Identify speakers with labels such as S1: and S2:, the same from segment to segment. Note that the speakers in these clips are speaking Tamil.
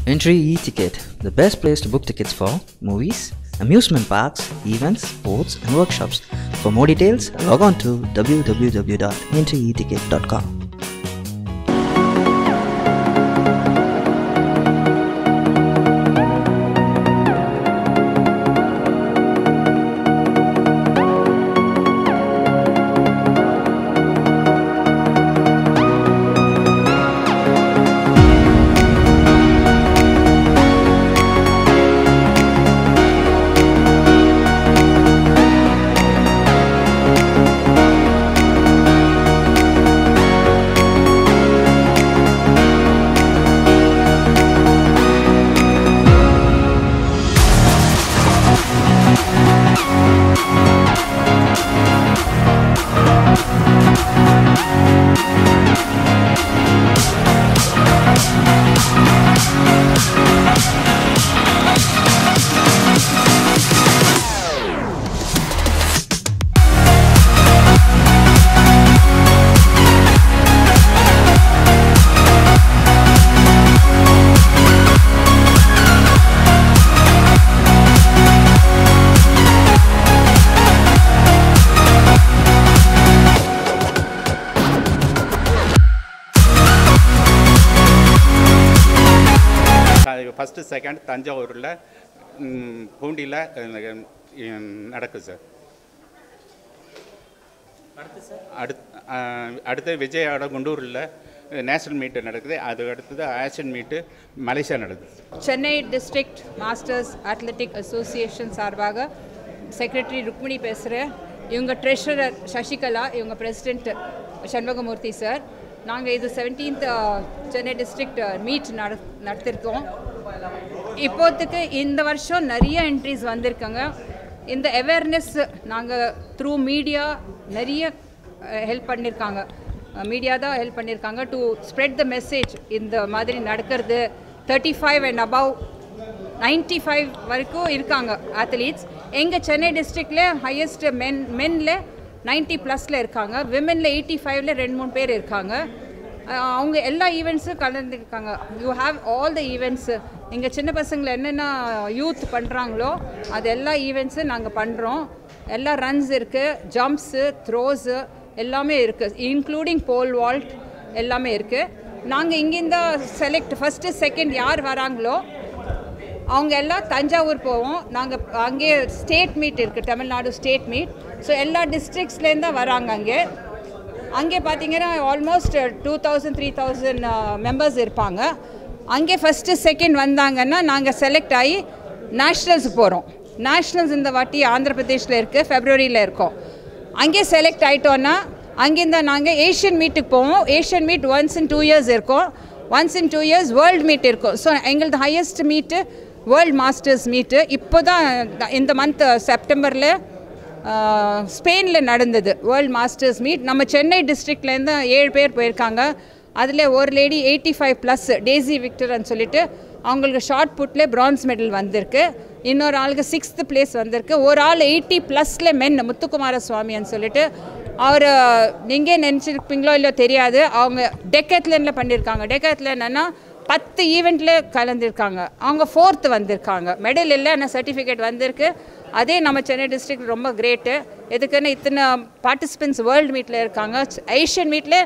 S1: Entry e-ticket, the best place to book tickets for movies, amusement parks, events, sports, and workshops. For more details, log on to www.entryeticket.com.
S2: First second தஞ்சாவூரில் ம், பூண்டியில் ம், நடக்குது சார் அடுத் ஆ, அடுத்து விஜயோட குண்டூரில் நேஷனல் மீட்டு நடக்குது அது அடுத்தது ஆசியன் மீட்டு மலேசியா நடக்குது
S3: Chennai district masters athletic association சார்பாக செக்ரட்டரி ருக்மிணி பேசுகிறேன் இவங்க ட்ரெஷரர் சசிகலா இவங்க பிரசிடெண்ட் சண்முகமூர்த்தி சார் நாங்கள் இது செவன்டீன்த் சென்னை டிஸ்ட்ரிக்ட் மீட் நட நடத்திருக்கோம் இப்போத்துக்கு இந்த வருஷம் நிறைய என்ட்ரிஸ் வந்திருக்காங்க இந்த அவேர்னஸ் நாங்கள் த்ரூ மீடியா நிறைய ஹெல்ப் பண்ணியிருக்காங்க மீடியா தான் ஹெல்ப் பண்ணியிருக்காங்க டு ஸ்ப்ரெட் த மெசேஜ் இந்த மாதிரி நடக்கிறது thirty five and above ninety five வரைக்கும் இருக்காங்க அத்லீட்ஸ் எங்கள் சென்னை டிஸ்ட்ரிக்டில் ஹையஸ்ட் மென் மென்னில் நைன்ட்டி ப்ளஸில் இருக்காங்க விமெனில் எயிட்டி ஃபைவ்ல ரெண்டு மூணு பேர் இருக்காங்க அஹ் அவங்க எல்லா ஈவெண்ட்ஸும் கலந்துருக்காங்க you have all the events எங்கள் சின்ன பசங்களை என்னென்ன யூத் பண்ணுறாங்களோ அது எல்லா ஈவெண்ட்ஸும் நாங்கள் பண்ணுறோம் எல்லா ரன்ஸ் இருக்குது ஜம்ப்ஸு த்ரோஸு எல்லாமே இருக்குது இன்க்ளூடிங் போல் வால்ட் எல்லாமே இருக்குது நாங்கள் இங்கேருந்தா செலக்ட் ஃபஸ்ட்டு செகண்ட் யார் வராங்களோ அவங்க எல்லாம் தஞ்சாவூர் போவோம் நாங்கள் அங்கே ஸ்டேட் மீட் இருக்குது தமிழ்நாடு ஸ்டேட் மீட் ஸோ எல்லா டிஸ்ட்ரிக்ஸ்லேருந்து தான் வராங்க அங்கே அங்கே பார்த்தீங்கன்னா almost two thousand three thousand members இருப்பாங்க அங்கே ஃபஸ்ட்டு செகண்ட் வந்தாங்கன்னா நாங்கள் செலக்ட் ஆகி நேஷ்னல்ஸ் போகிறோம் நேஷ்னல்ஸ் இந்த வாட்டி ஆந்திர பிரதேஷில் இருக்குது ஃபெப்ரவரியில் இருக்கோம் அங்கே செலக்ட் ஆகிட்டோன்னா அங்கேருந்து நாங்கள் ஏஷியன் மீட்டுக்கு போவோம் Asian meet once in two years இருக்கும் once in two years world meet இருக்கும் ஸோ எங்களது highest meet world masters meet இப்போ தான் இந்த மந்த் செப்டம்பரில் ஸ்பெயினில் நடந்தது வேர்ல்ட் மாஸ்டர்ஸ் மீட் நம்ம சென்னை டிஸ்ட்ரிக்ட்லேருந்து ஏழு பேர் போயிருக்காங்க அதில் ஒரு lady eighty five plus Daisy விக்டர்னு சொல்லிட்டு அவங்களுக்கு ஷார்ட் புட்டில் பிரான்ஸ் மெடல் வந்திருக்கு இன்னொரு ஆளுக்கு சிக்ஸ்த்து பிளேஸ் வந்திருக்கு ஒரு ஆள் எயிட்டி ப்ளஸில் மென் முத்துக்குமார சுவாமின்னு சொல்லிட்டு அவர் நீங்கள் நினச்சிருப்பீங்களோ இல்லையோ தெரியாது அவங்க டெக்கத்லனில் பண்ணியிருக்காங்க டெக்கத்லன் என்னன்னா பத்து ஈவெண்ட்டில் கலந்துருக்காங்க அவங்க ஃபோர்த்து வந்திருக்காங்க மெடல் இல்லை ஆனால் சர்டிஃபிகேட் வந்திருக்கு அதே நம்ம சென்னை டிஸ்ட்ரிக்ட் ரொம்ப கிரேட்டு எதுக்குன்னு இத்தனை பார்ட்டிசிபென்ட்ஸ் வேர்ல்டு மீட்டில் இருக்காங்க ஏஷியன் மீட்டில்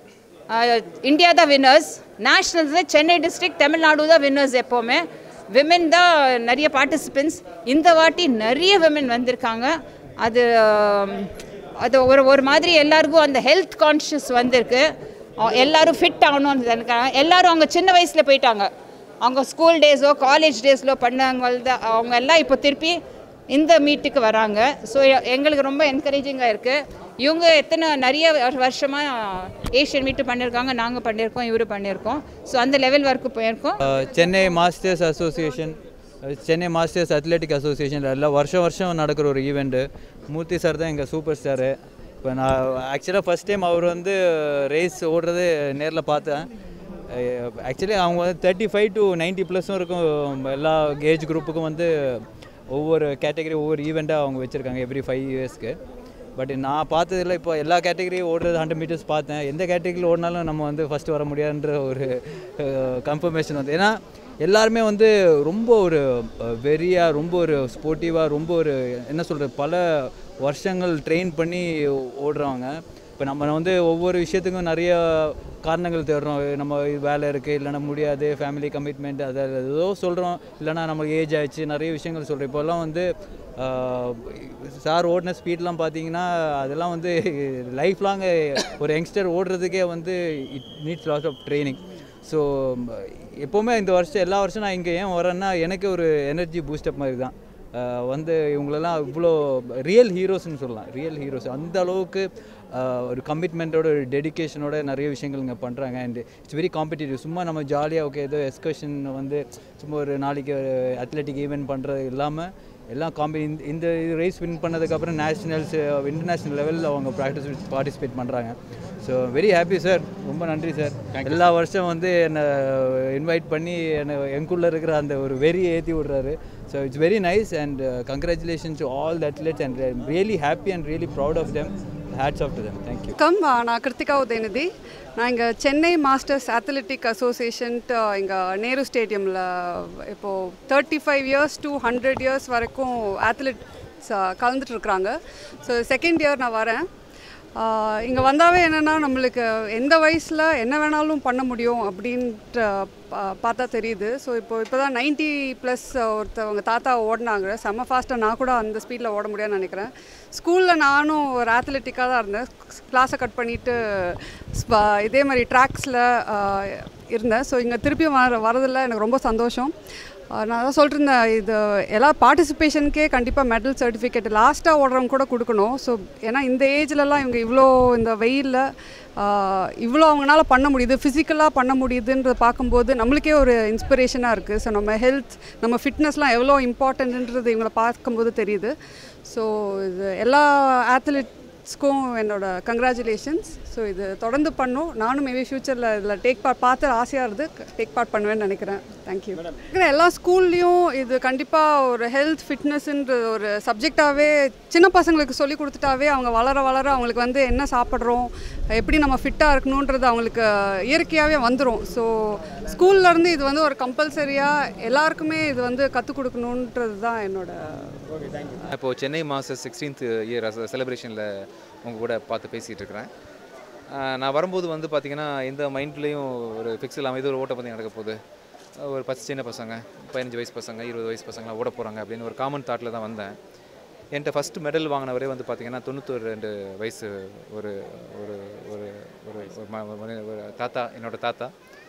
S3: இந்தியா தான் வின்னர்ஸ் நேஷ்னல்ஸில் சென்னை டிஸ்ட்ரிக்ட் தமிழ்நாடு தான் வின்னர்ஸ் எப்போவுமே விமென் தான் நிறைய பார்ட்டிசிபென்ட்ஸ் இந்த வாட்டி நிறைய விமென் வந்திருக்காங்க அது ஆம், அது ஒரு ஒரு மாதிரி எல்லாருக்கும் அந்த ஹெல்த் கான்ஷியஸ் வந்திருக்கு அஹ் எல்லாரும் ஃபிட் ஆகணும்னு நினைக்கிறாங்க எல்லாரும் அவங்க சின்ன வயசில் போயிட்டாங்க அவங்க ஸ்கூல் டேஸோ காலேஜ் டேஸில் பண்ணவங்க அவங்க எல்லாம் இப்போ திருப்பி இந்த மீட்டுக்கு வராங்க ஸோ எங்களுக்கு ரொம்ப என்கரேஜிங்காக இருக்குது இவங்க எத்தனை நிறைய வருஷமாக ஏஷியன் மீட்டு பண்ணியிருக்காங்க நாங்கள் பண்ணியிருக்கோம் இவரு பண்ணியிருக்கோம் ஸோ அந்த லெவல் வரைக்கும் போயிருக்கோம்
S4: Chennai masters association Chennai masters athletic association எல்லாம் வருஷம் வருஷம் நடக்கிற ஒரு ஈவெண்ட்டு மூர்த்தி சார் தான் எங்கள் சூப்பர் ஸ்டாரு இப்போ நான் ஆக்சுவலாக ஃபஸ்ட் டைம் அவர் வந்து ரேஸ் ஓடுறது நேரில் பார்த்தேன் ஆக்சுவலி அவங்க வந்து தேர்ட்டி ஃபைவ் டு நைன்ட்டி ப்ளஸும் இருக்கும் எல்லா ஏஜ் குரூப்புக்கும் வந்து ஒவ்வொரு கேட்டகரி ஒவ்வொரு ஈவெண்ட்டாக அவங்க வச்சுருக்காங்க எவ்ரி ஃபைவ் இயர்ஸ்க்கு பட் நான் பார்த்ததில்ல இப்போ எல்லா கேட்டகரியும் ஓடுறது ஹண்ட்ரட் மீட்டர்ஸ் பார்த்தேன் எந்த கேட்டகரியில் ஓடினாலும் நம்ம வந்து ஃபஸ்ட்டு வர முடியாதுன்ற ஒரு கன்ஃபர்மேஷன் வந்து ஏன்னா எல்லாருமே வந்து ரொம்ப ஒரு வெறியாக ரொம்ப ஒரு ஸ்போர்ட்டிவாக ரொம்ப ஒரு என்ன சொல்கிறது பல வருஷங்கள் ட்ரெயின் பண்ணி ஓடுறவங்க இப்போ நம்ம வந்து ஒவ்வொரு விஷயத்துக்கும் நிறைய காரணங்கள் தேடுறோம் நம்ம வேலை இருக்குது இல்லைன்னா முடியாது ஃபேமிலி கமிட்மெண்ட் அதை ஏதோ சொல்கிறோம் இல்லைன்னா நமக்கு ஏஜ் ஆயிடுச்சு நிறைய விஷயங்கள் சொல்கிறோம் இப்போல்லாம் வந்து சார் ஓடின ஸ்பீட்லாம் பார்த்தீங்கன்னா அதெல்லாம் வந்து லைஃப் லாங் ஒரு யங்ஸ்டர் ஓடுறதுக்கே வந்து it needs lots of training so எப்போவுமே இந்த வருஷம் எல்லா வருஷம் நான் இங்கே ஏன் வரேன்னா எனக்கு ஒரு எனர்ஜி பூஸ்டப் மாதிரி தான் அஹ் வந்து இவங்களெல்லாம் இவ்வளோ ரியல் ஹீரோஸ்னு சொல்லலாம் ரியல் ஹீரோஸ் அந்த அளவுக்கு அஹ், ஒரு கமிட்மெண்ட்டோட ஒரு டெடிகேஷனோட நிறைய விஷயங்கள் இங்கே பண்ணுறாங்க அண்ட் இட்ஸ் வெரி காம்படிட்டிவ் சும்மா நம்ம ஜாலியாக ஓகே ஏதோ எஸ்கர்ஷன் வந்து சும்மா ஒரு நாளைக்கு ஒரு அத்லெட்டிக் ஈவெண்ட் பண்ணுறது இல்லாமல் எல்லாம் காம்பி இந்த இந்த ரேஸ் வின் பண்ணதுக்கப்புறம் நேஷ்னல்ஸ் இன்டர்நேஷ்னல் லெவலில் அவங்க ப்ராக்டிஸ் பார்ட்டிசிபேட் பண்ணுறாங்க ஸோ வெரி ஹாப்பி சார் ரொம்ப நன்றி சார் எல்லா வருஷம் வந்து என்னை இன்வைட் பண்ணி என்னை எங்குள்ளே இருக்கிற அந்த ஒரு வெறியை ஏற்றி விடுறாரு so it's very nice and congratulation to all the athletes and really happy and really proud of them hats off to them thank you
S5: வணக்கம் ஆ, நான் கிருத்திகா உதயநிதி நான் இங்கே சென்னை மாஸ்டர்ஸ் அத்லெட்டிக் அசோசியேஷன்ட்டு இங்கே நேரு ஸ்டேடியமில் இப்போது thirty five years to hundred years வரைக்கும் அத்லெட்ஸ் கலந்துட்டுருக்குறாங்க ஸோ செகண்ட் இயர் நான் வரேன் இங்கே வந்தாவே என்னென்னா நம்மளுக்கு எந்த வயசில் என்ன வேணாலும் பண்ண முடியும் அப்படின்ட்டு பா- பார்த்தா தெரியுது ஸோ இப்போ இப்போ தான் நைன்ட்டி ப்ளஸ் ஒருத்தவங்க தாத்தா ஓடினாங்க செம்ம ஃபாஸ்ட்டாக நான் கூட அந்த ஸ்பீடில் ஓட முடியாதுன்னு நினைக்கிறேன் ஸ்கூலில் நானும் ஒரு அத்லெட்டிக்காக தான் இருந்தேன் கிளாஸை கட் பண்ணிவிட்டு இதே மாதிரி ட்ராக்ஸில் இருந்தேன் ஸோ இங்கே திருப்பியும் வர வரதில் எனக்கு ரொம்ப சந்தோஷம் ஆஹ் நான் தான் சொல்லிருந்தேன் இது எல்லா பார்ட்டிசிபேஷனுக்கே கண்டிப்பாக மெடல் சர்டிஃபிகேட் லாஸ்ட்டாக ஓடுறவங்க கூட கொடுக்கணும் ஸோ ஏன்னா இந்த ஏஜ்லலாம் இவங்க இவ்வளோ இந்த வெயிலில் இவ்வளோ அவங்களால பண்ண முடியுது ஃபிசிக்கலாக பண்ண முடியுதுன்றத பார்க்கும்போது நம்மளுக்கே ஒரு இன்ஸ்பிரேஷனாக இருக்குது ஸோ நம்ம ஹெல்த் நம்ம ஃபிட்னஸ்லாம் எவ்வளோ இம்பார்ட்டன்ட்ன்றது இவங்கள பார்க்கும்போது தெரியுது ஸோ இது எல்லா ஆத்லெட்ஸ்க்கும் என்னோட கங்க்ராச்சுலேஷன்ஸ் ஸோ இது தொடர்ந்து பண்ணும் நானும் மேபி ஃப்யூச்சரில் இதில் டேக் பார்ட் பார்த்து ஆசையாக இருந்து டேக் பார்ட் பண்ணுவேன்னு நினைக்கிறேன் தேங்க்யூ எல்லா ஸ்கூல்லையும் இது கண்டிப்பாக ஒரு ஹெல்த் ஃபிட்னஸ்ன்ற ஒரு சப்ஜெக்டாகவே சின்ன பசங்களுக்கு சொல்லி கொடுத்துட்டாவே அவங்க வளர வளர அவங்களுக்கு வந்து என்ன சாப்பிட்றோம் எப்படி நம்ம ஃபிட்டாக இருக்கணுன்றது அவங்களுக்கு இயற்கையாகவே வந்துடும் ஸோ ஸ்கூல்லேருந்து இது வந்து ஒரு கம்பல்சரியாக எல்லாருக்குமே இது வந்து கற்றுக் கொடுக்கணுன்றது தான் என்னோட
S6: இப்போது சென்னை மாஸ்டர் சிக்ஸ்டீன்த் இயர் செலிப்ரேஷனில் உங்கள் கூட பார்த்து பேசிகிட்டு இருக்கிறேன் ஆஹ் நான் வரும்போது வந்து பார்த்திங்கன்னா எந்த மைண்ட்லேயும் ஒரு ஃபிக்ஸ் இல்லாமல் இது ஒரு ஓட்டப்பந்தயம் நடக்க போகுது ஒரு பத்து சின்ன பசங்க பதினஞ்சு வயசு பசங்க இருபது வயசு பசங்களாம் ஓட போகிறாங்க அப்படின்னு ஒரு காமன் தாட்டில் தான் வந்தேன் என்கிட்ட ஃபஸ்ட்டு மெடல் வாங்கினவரே வந்து பார்த்திங்கன்னா தொண்ணூத்தொரு ரெண்டு வயசு ஒரு ஒரு ஒரு ஒரு ஒரு ம- ம- ஒரு தாத்தா என்னோட தாத்தா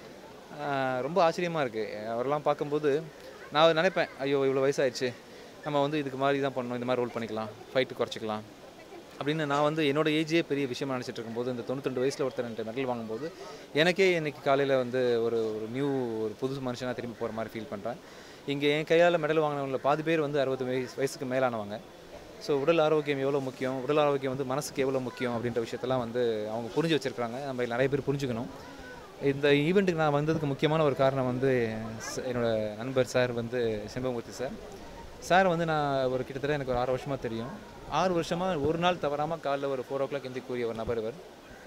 S6: ஆஹ் ரொம்ப ஆச்சரியமாக இருக்குது அவரெல்லாம் பார்க்கும்போது நான் நினைப்பேன் ஐயோ இவ்வளோ வயசாயிடுச்சு நம்ம வந்து இதுக்கு மாதிரி தான் பண்ணணும் இந்த மாதிரி ரோல் பண்ணிக்கலாம் ஃபைட்டு குறைச்சிக்கலாம் அப்படின்னு நான் வந்து என்னோட ஏஜே பெரிய விஷயமா நினச்சிட்டு இருக்கும்போது இந்த தொண்ணூத்தெண்டு வயசில் ஒருத்தர் என்கிட்ட மெடல் வாங்கும்போது எனக்கே இன்னைக்கு காலையில் வந்து ஒரு ஒரு நியூ ஒரு புது மனுஷனாக திரும்பி போகிற மாதிரி ஃபீல் பண்ணுறேன் இங்கே என் கையால் மெடல் வாங்கினவங்கள பாதி பேர் வந்து அறுபது வயசு வயசுக்கு மேலானவங்க ஸோ உடல் ஆரோக்கியம் எவ்வளோ முக்கியம் உடல் ஆரோக்கியம் வந்து மனசுக்கு எவ்வளோ முக்கியம் அப்படின்ற விஷயத்தெல்லாம் வந்து அவங்க புரிஞ்சு வச்சுருக்காங்க நம்ம நிறைய பேர் புரிஞ்சுக்கணும் இந்த ஈவெண்ட்டுக்கு நான் வந்ததுக்கு முக்கியமான ஒரு காரணம் வந்து ச- என்னோட நண்பர் சார் வந்து செம்பமூர்த்தி சார் சார் வந்து நான் ஒரு கிட்டத்தட்ட எனக்கு ஒரு ஆறு வருஷமாக தெரியும் ஆறு வருஷமாக ஒரு நாள் தவறாமல் காலைல ஒரு ஃபோர் ஓ கிளாக் எந்திரிக்கக்கூடிய ஒரு நபர் இவர்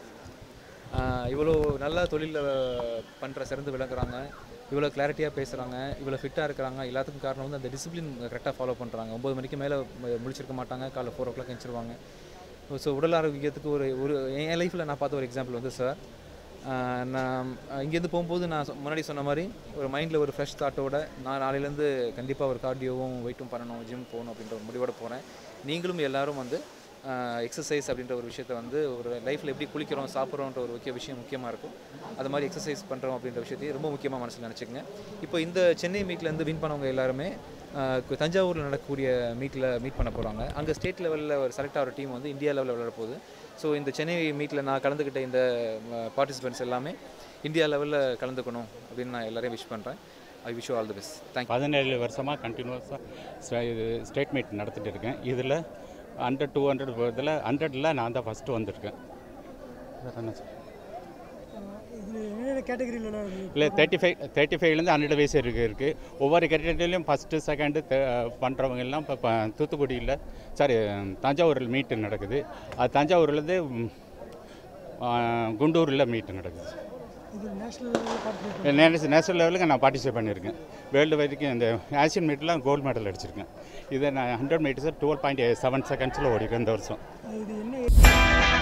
S6: ஆஹ் இவ்வளோ நல்ல தொழிலில் பண்ணுற சிறந்து விளங்குறாங்க இவ்வளோ கிளாரிட்டியாக பேசுகிறாங்க இவ்வளோ ஃபிட்டாக இருக்கிறாங்க எல்லாத்துக்கும் காரணம் வந்து அந்த டிசிப்ளின் கரெக்டாக ஃபாலோ பண்ணுறாங்க ஒம்பது மணிக்கு மேலே முடிச்சிருக்க மாட்டாங்க காலைல ஃபோர் ஓ கிளாக் எழுந்திருவாங்க ஸோ உடல் ஆரோக்கியத்துக்கு ஒரு ஒரு என் லைஃப்பில் நான் பார்த்த ஒரு எக்ஸாம்பிள் வந்து சார் ஆஹ் நான் இங்கேருந்து போகும்போது நான் சொ- முன்னாடி சொன்ன மாதிரி ஒரு மைண்டில் ஒரு ஃப்ரெஷ் தாட்டோட நான் நாளையிலேருந்து கண்டிப்பாக ஒரு கார்டியோவும் வெயிட்டும் பண்ணணும் ஜிம் போகணும் அப்படின்ற ஒரு முடிவோட போகிறேன் நீங்களும் எல்லாரும் வந்து எக்ஸசைஸ் அப்படின்ற ஒரு விஷயத்தை வந்து ஒரு லைஃப்பில் எப்படி குளிக்கிறோம் சாப்பிட்றோன்ற ஒரு முக்கிய விஷயம் முக்கியமாக இருக்கும் அது மாதிரி எக்ஸசைஸ் பண்ணுறோம் அப்படின்ற விஷயத்தையும் ரொம்ப முக்கியமாக மனசில் நினச்சிக்கங்க இப்போ இந்த சென்னை மீட்லேருந்து வின் பண்ணவங்க எல்லாருமே ஆஹ் கு- தஞ்சாவூரில் நடக்கக்கூடிய மீட்டில் மீட் பண்ண போகிறாங்க அங்கே ஸ்டேட் லெவலில் ஒரு செலக்ட் ஆகிற டீம் வந்து இந்தியா லெவலில் விளையாட போகுது ஸோ இந்த சென்னை மீட்டில் நான் கலந்துக்கிட்ட இந்த பார்ட்டிசிபெண்ட்ஸ் எல்லாமே இந்தியா லெவலில் கலந்துக்கணும் அப்படின்னு நான் எல்லாரையும் விஷ் பண்ணுறேன் I wish all the best thank you
S7: பதினேழு வருஷமாக கண்டினியூஸாக இது ஸ்டேட் மீட் நடத்திட்டு இருக்கேன் இதில் ஹண்ட்ரட் டூ ஹண்ட்ரட் போகிறதுல ஹண்ட்ரடில் நான் தான் ஃபஸ்ட்டு வந்திருக்கேன் வேறு என்ன சார் இல்லை தேர்ட்டி ஃபைவ் தேர்ட்டி ஃபைவ்லேருந்து ஹண்ட்ரட் வயசு இருக்கு இருக்குது ஒவ்வொரு கேட்டகரியிலையும் ஃபஸ்ட்டு செகண்டு பண்ணுறவங்க எல்லாம் இப்போ இப்போ தூத்துக்குடியில் சாரி தஞ்சாவூரில் மீட்டு நடக்குது அது தஞ்சாவூர்லேருந்து ம், ஆ, குண்டூரில் மீட்டு நடக்குது
S8: இது நேஷனல் பார்ட்டிசிபேட்
S2: நேஷனல் நேஷனல் லெவலுக்கு நான் பார்ட்டிசிபேட் பண்ணியிருக்கேன் வேர்ல்டு வரைக்கும் இந்த ஆசியன் மீட்லாம் கோல்டு மெடல் அடிச்சிருக்கேன் இதை நான் hundred metres twelve point seven செகண்ட்ஸில் ஓடிருக்கேன் இந்த வருஷம்
S8: இது என்ன